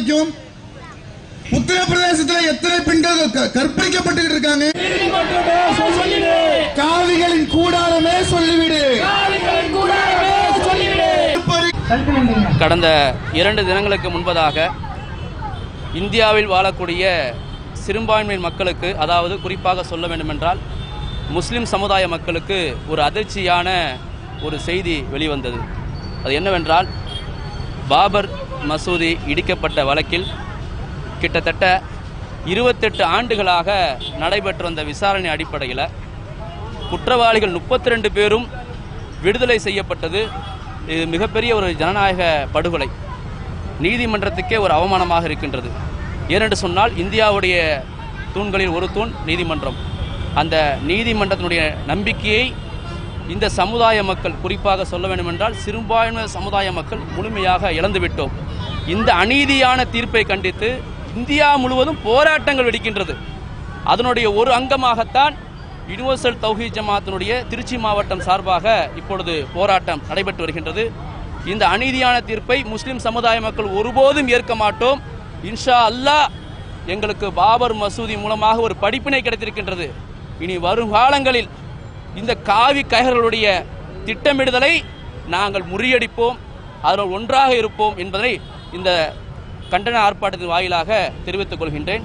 வரைக்கும் உத்தரப்பிரதேசத்துல எத்தனை பெண்கள் க- கற்பழிக்கப்பட்டுக்கிட்டு இருக்காங்க நீதிமன்றமே சொல்லிவிடு காவிகளின் கூடாரமே சொல்லிவிடு காவிகளின் கூடாரமே சொல்லிவிடு கடந்த இரண்டு தினங்களுக்கு முன்பதாக இந்தியாவில் வாழக்கூடிய சிறுபான்மை மக்களுக்கு அதாவது குறிப்பாக சொல்ல வேண்டுமென்றால் முஸ்லிம் சமுதாய மக்களுக்கு ஒரு அதிர்ச்சியான ஒரு செய்தி வெளிவந்தது அது என்னவென்றால் பாபர் மசூதி இடிக்கப்பட்ட வழக்கில் கிட்டத்தட்ட இருபத்தெட்டு ஆண்டுகளாக நடைபெற்று வந்த விசாரணை அடிப்படையில் குற்றவாளிகள் முப்பத்தி ரெண்டு பேரும் விடுதலை செய்யப்பட்டது இது மிகப்பெரிய ஒரு ஜனநாயக படுகொலை நீதிமன்றத்துக்கே ஒரு அவமானமாக இருக்கின்றது ஏனென்று சொன்னால் இந்தியாவுடைய தூண்களில் ஒரு தூண் நீதிமன்றம் அந்த நீதிமன்றத்தினுடைய நம்பிக்கையை இந்த சமுதாய மக்கள் குறிப்பாக சொல்ல வேண்டுமென்றால் சிறுபான்மை சமுதாய மக்கள் முழுமையாக இழந்துவிட்டோம் இந்த அநீதியான தீர்ப்பை கண்டித்து இந்தியா முழுவதும் போராட்டங்கள் வெடிக்கின்றது அதனுடைய ஒரு அங்கமாகத்தான் யுனிவர்சல் தௌஹீத் ஜமாத்தினுடைய திருச்சி மாவட்டம் சார்பாக இப்பொழுது போராட்டம் நடைபெற்று வருகின்றது இந்த அநீதியான தீர்ப்பை முஸ்லிம் சமுதாய மக்கள் ஒருபோதும் ஏற்க மாட்டோம் இன்ஷா அல்லாஹ் எங்களுக்கு பாபர் மசூதி மூலமாக ஒரு படிப்பினை கிடைத்திருக்கின்றது இனி வரும் காலங்களில் இந்த காவி கைகர்களுடைய திட்டமிடுதலை நாங்கள் முறியடிப்போம் அதில் ஒன்றாக இருப்போம் என்பதை இந்த கண்டன ஆர்ப்பாட்டத்தின் வாயிலாக தெரிவித்துக் கொள்கின்றேன்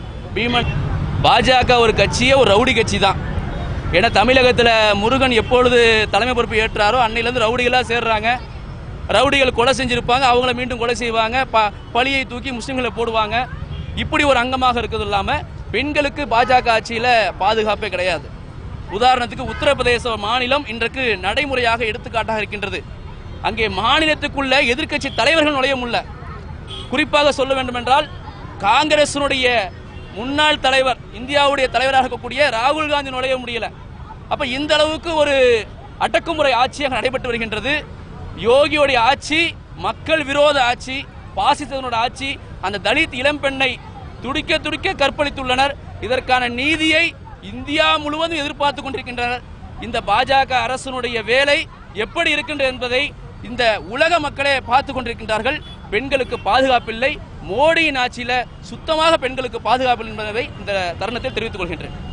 பீமன் பாஜக ஒரு கட்சியே ஒரு ரவுடி கட்சி தான் ஏன்னா தமிழகத்தில் முருகன் எப்பொழுது தலைமை பொறுப்பு ஏற்றாரோ அன்னையிலேருந்து ரவுடிகளாக சேர்றாங்க ரவுடிகள் கொலை செஞ்சிருப்பாங்க அவங்கள மீண்டும் கொலை செய்வாங்க ப பழியை தூக்கி முஸ்லீம்களை போடுவாங்க இப்படி ஒரு அங்கமாக இருக்கிறது இல்லாமல் பெண்களுக்கு பாஜக ஆட்சியில் பாதுகாப்பே கிடையாது உதாரணத்துக்கு உத்தரப்பிரதேச மாநிலம் இன்றைக்கு நடைமுறையாக எடுத்துக்காட்டாக இருக்கின்றது அங்கே மாநிலத்துக்குள்ள எதிர்க்கட்சி தலைவர்கள் நுழைய முடியல குறிப்பாக சொல்ல வேண்டுமென்றால் காங்கிரசினுடைய முன்னாள் தலைவர் இந்தியாவுடைய தலைவராக இருக்கக்கூடிய ராகுல் காந்தி நுழைய முடியல அப்ப இந்த அளவுக்கு ஒரு அடக்குமுறை ஆட்சியாக நடைபெற்று வருகின்றது யோகியோடைய ஆட்சி மக்கள் விரோத ஆட்சி பாசிசனோட ஆட்சி அந்த தலித் இளம்பெண்ணை துடிக்க துடிக்க கற்பழித்துள்ளனர் இதற்கான நீதியை இந்தியா முழுவதும் எதிர்பார்த்து கொண்டிருக்கின்றனர் இந்த பாஜக அரசினுடைய வேலை எப்படி இருக்கின்றது என்பதை இந்த உலக மக்களே பார்த்து கொண்டிருக்கின்றார்கள் பெண்களுக்கு பாதுகாப்பில்லை மோடியின் ஆட்சியில சுத்தமாக பெண்களுக்கு பாதுகாப்பு என்பதை இந்த தருணத்தில் தெரிவித்துக் கொள்கின்றேன்